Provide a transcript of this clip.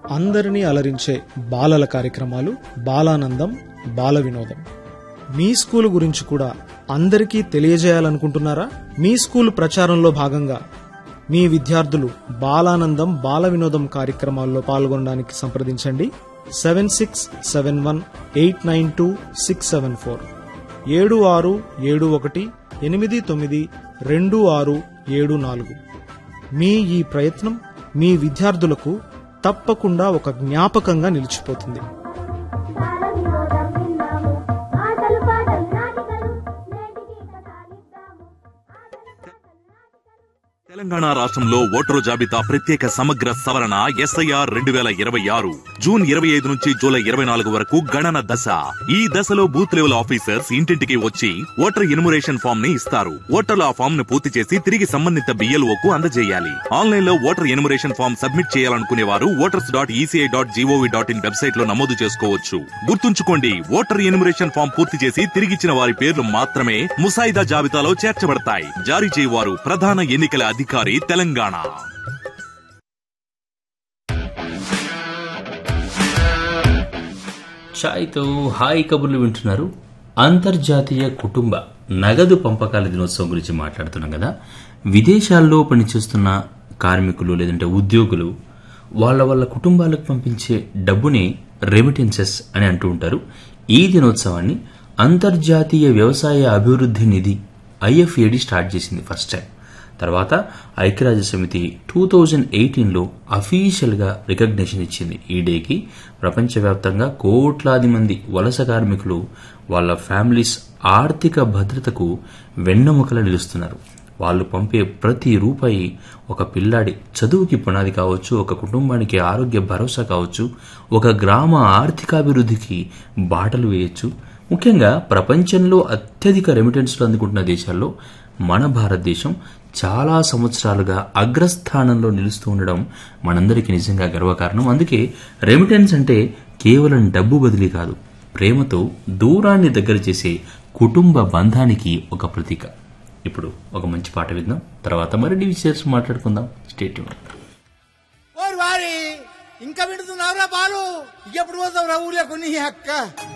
అందరినీ అలరించే బాలల కార్యక్రమాలు బాలానందం బాల వినోదం మీ స్కూల్ గురించి కూడా అందరికీ తెలియజేయాలనుకుంటున్నారా మీ స్కూల్ ప్రచారంలో భాగంగా మీ విద్యార్థులు బాలానందం బాల వినోదం కార్యక్రమాల్లో పాల్గొనడానికి సంప్రదించండి seven six seven one eight nine two six seven four ఏడు ఆరు ఏడు ఒకటి ఎనిమిది తొమ్మిది రెండు ఆరు ఏడు నాలుగు మీ ఈ ప్రయత్నం మీ విద్యార్థులకు తప్పకుండా ఒక జ్ఞాపకంగా నిలిచిపోతుంది బాల వినోదం విన్నాము ఆటలు పాటలు నాటికలు నేటికి కథాలిద్దాము ఆటలు పాటలు నాటికలు తెలంగాణ రాష్ట్రంలో ఓటరు జాబితా ప్రత్యేక సమగ్ర సవరణ ఎస్ఐఆర్ రెండు వేల ఇరవై ఆరు జూన్ ఇరవై ఐదు నుంచి జూలై ఇరవై నాలుగు వరకు గణన దశ ఈ దశలో బూత్ లెవెల్ ఆఫీసర్స్ ఇంటింటికి వచ్చి ఓటర్ ఇన్మురేషన్ ఫామ్ ని ఇస్తారు ఓటర్లు ఆ ఫామ్ ను పూర్తి చేసి తిరిగి సంబంధిత బిఎల్ఓ కు అందజేయాలి ఆన్లైన్ లో ఓటర్ ఇన్మురేషన్ ఫామ్ సబ్మిట్ చేయాలనుకునే వారు voters dot ECI dot GOV dot in website లో నమోదు చేసుకోవచ్చు గుర్తుంచుకోండి ఓటర్ ఇన్మురేషన్ ఫామ్ పూర్తి చేసి తిరిగిచ్చిన వారి పేర్లు మాత్రమే ముసాయిదా జాబితాలో చేర్చబడతాయి జారీ చేయవారు ప్రధాన ఎన్నికల అధికారి తెలంగాణ ఛాయ్తో హాయ్ కబుర్లు వింటున్నారు అంతర్జాతీయ కుటుంబ నగదు పంపకాల దినోత్సవం గురించి మాట్లాడుతున్నాం కదా విదేశాల్లో పనిచేస్తున్న కార్మికులు లేదంటే ఉద్యోగులు వాళ్ళ వాళ్ళ కుటుంబాలకు పంపించే డబ్బుని రెమిటెన్సెస్ అని అంటూ ఉంటారు ఈ దినోత్సవాన్ని అంతర్జాతీయ వ్యవసాయ అభివృద్ధి నిధి ఐఎఫ్ఏడి స్టార్ట్ చేసింది ఫస్ట్ టైం తర్వాత ఐక్యరాజ్య సమితి టూ థౌజండ్ ఎయిటీన్లో అఫీషియల్గా రికగ్నిషన్ ఇచ్చింది ఈ డేకి ప్రపంచవ్యాప్తంగా కోట్లాది మంది వలస కార్మికులు వాళ్ళ ఫ్యామిలీస్ ఆర్థిక భద్రతకు వెన్నెముకల నిలుస్తున్నారు వాళ్ళు పంపే ప్రతి రూపాయి ఒక పిల్లాడి చదువుకి పునాది కావచ్చు ఒక కుటుంబానికి ఆరోగ్య భరోసా కావచ్చు ఒక గ్రామ ఆర్థికాభివృద్ధికి బాటలు వేయొచ్చు ముఖ్యంగా ప్రపంచంలో అత్యధిక రెమిటెన్స్లు అందుకుంటున్న దేశాల్లో మన భారతదేశం చాలా సంవత్సరాలుగా అగ్రస్థానంలో నిలుస్తూ ఉండడం మనందరికీ నిజంగా గర్వకారణం అందుకే రెమిటెన్స్ అంటే కేవలం డబ్బు బదిలీ కాదు ప్రేమతో దూరాన్ని దగ్గర చేసే కుటుంబ బంధానికి ఒక ప్రతీక ఇప్పుడు ఒక మంచి పాట విందాం తర్వాత మరిన్ని విషయాలు మాట్లాడుకుందాం స్టేట్ ఓరి వారి ఇంకా వింటున్నావురా బాలు ఎప్పుడు పోతావురా ఊర్లో కొన్ని అక్క